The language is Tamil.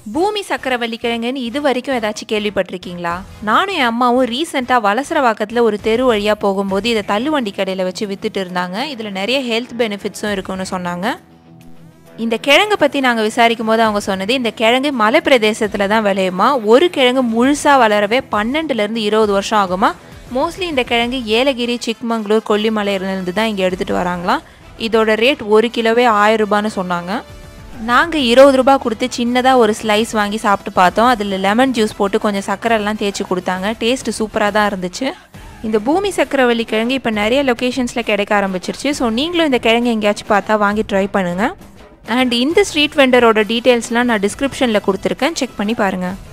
பூமி சக்கரவள்ளி கிழங்குன்னு இது வரைக்கும் ஏதாச்சும் கேள்விப்பட்டிருக்கீங்களா நானும் என் அம்மாவும் ரீசெண்டாக வலசரவாக்கத்தில் ஒரு தெரு வழியாக போகும்போது இதை தள்ளுவண்டி கடையில் வச்சு வித்துட்டு இருந்தாங்க இதில் நிறைய ஹெல்த் பெனிஃபிட்ஸும் இருக்குன்னு சொன்னாங்க இந்த கிழங்கை பற்றி நாங்கள் விசாரிக்கும் போது அவங்க சொன்னது இந்த கிழங்கு மலை பிரதேசத்தில் தான் விளையுமா ஒரு கிழங்கு முழுசாக வளரவே பன்னெண்டுலேருந்து இருபது வருஷம் ஆகுமா மோஸ்ட்லி இந்த கிழங்கு ஏலகிரி சிக்மங்களூர் கொல்லிமலையிலிருந்து தான் இங்கே எடுத்துகிட்டு வராங்களாம் இதோட ரேட் ஒரு கிலோவே ஆயிரம் ரூபான்னு சொன்னாங்க நாங்கள் இருபது ரூபாய் கொடுத்து சின்னதாக ஒரு ஸ்லைஸ் வாங்கி சாப்பிட்டு பார்த்தோம் அதில் லெமன் ஜூஸ் போட்டு கொஞ்சம் சர்க்கரைலாம் தேய்ச்சி கொடுத்தாங்க டேஸ்ட்டு சூப்பராக தான் இருந்துச்சு இந்த பூமி சக்கரவள்ளி கிழங்கு இப்போ நிறைய லொக்கேஷன்ஸில் கிடைக்க ஆரம்பிச்சிருச்சு ஸோ நீங்களும் இந்த கிழங்கு எங்கேயாச்சும் பார்த்தா வாங்கி ட்ரை பண்ணுங்கள் அண்ட் இந்த ஸ்ட்ரீட் வெண்டரோட டீட்டெயில்ஸ்லாம் நான் டிஸ்கிரிப்ஷனில் கொடுத்துருக்கேன் செக் பண்ணி பாருங்கள்